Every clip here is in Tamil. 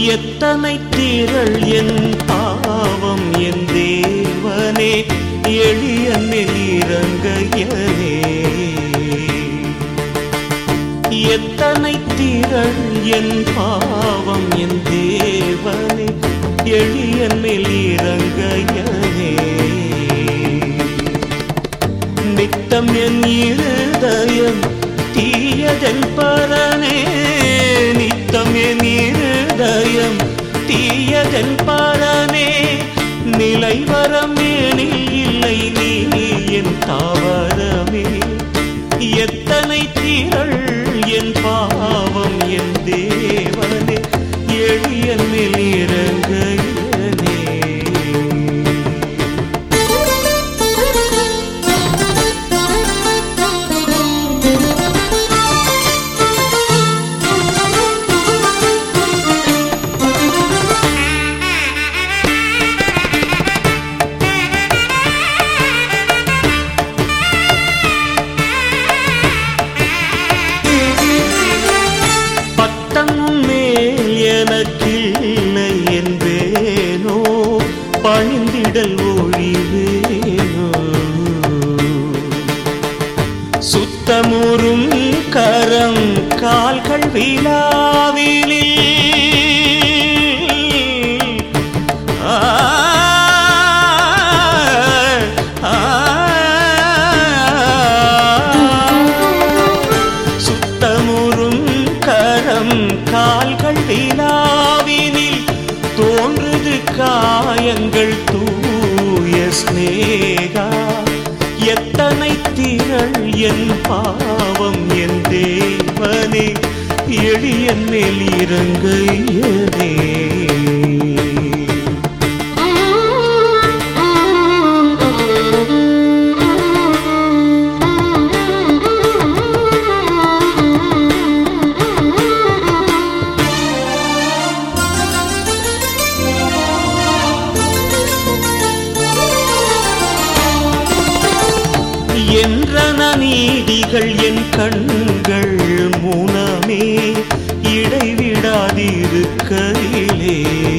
எத்தனை திரள் என் பாவம் என் தேவனே எளிய இறங்கையனே எத்தனை திரள் என் பாவம் என் தேவனே எளிய இறங்கையனே நித்தம் என் இருதயம் தீயதன் பரனே நித்தம் என் இருதயம் தீயதன் பரனே நிலை வரமேனில் இல்லை நீ என் தாவரமே எத்தனை திரள் என் பாவம் என் தேவனே எளிய மேல் இறங்கையனே பட்டம் மேல் எனக்கில்லை என்பேனோ பணிந்திடல் ஒழிவேனோ சுத்தமுறும் கரம் கால்கள் விழாவிலே ஆ ஆ சுத்தமுறும் கரம் கால்கள் விழாவினில் தோன்றுது காயங்கள் தூய ஸ்நேகா எத்தனை திரள் என் பாவம் என் தேவனே எளியன் மேல் இறங்கையனே என்றன நீதிகள் என் கண்கள் மூலமே இடைவிடாதிருக்கையிலே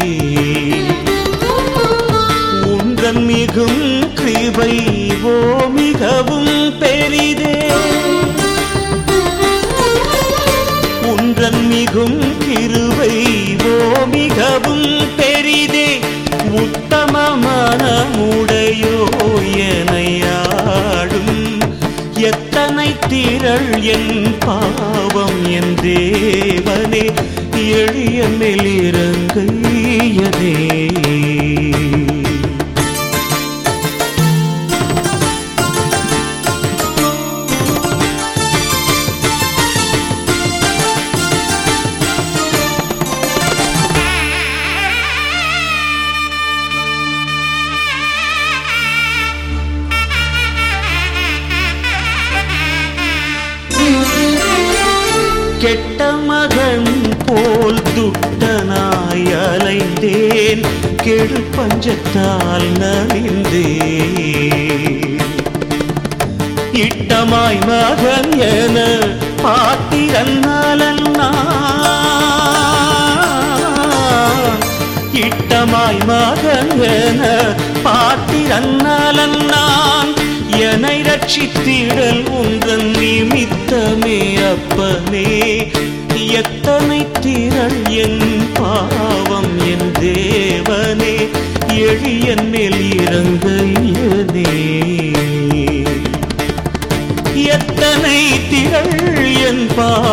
உந்தன் மிகும் கிருபை ஓ மிகவும் பெரிதே உன்றன் மிகும் கிருபை ஓ மிகவும் பெரிதே உத்தம மனமுடையோ எனையாடும் எத்தனை திரள் என் பாவம் என் தேவனே எளிய மேலிறங்கையதே கெட்ட மகன் போல் துட்டனாய் அலைந்தேன் கெடு பஞ்சத்தால் நலிந்தேன் இட்டமாய் மகன் என பாத்திரன் நலன் நான். இட்டமாய் மகன் என பாத்திரன் நலன் நான் என்னை ரட்சித்திடல் உந்தன் நிமித்தமே அப்பனே எத்தனை திரள் என் பாவம் என் தேவனே எழியன் மேல் இறங்கையனே எத்தனை திரள் என் பா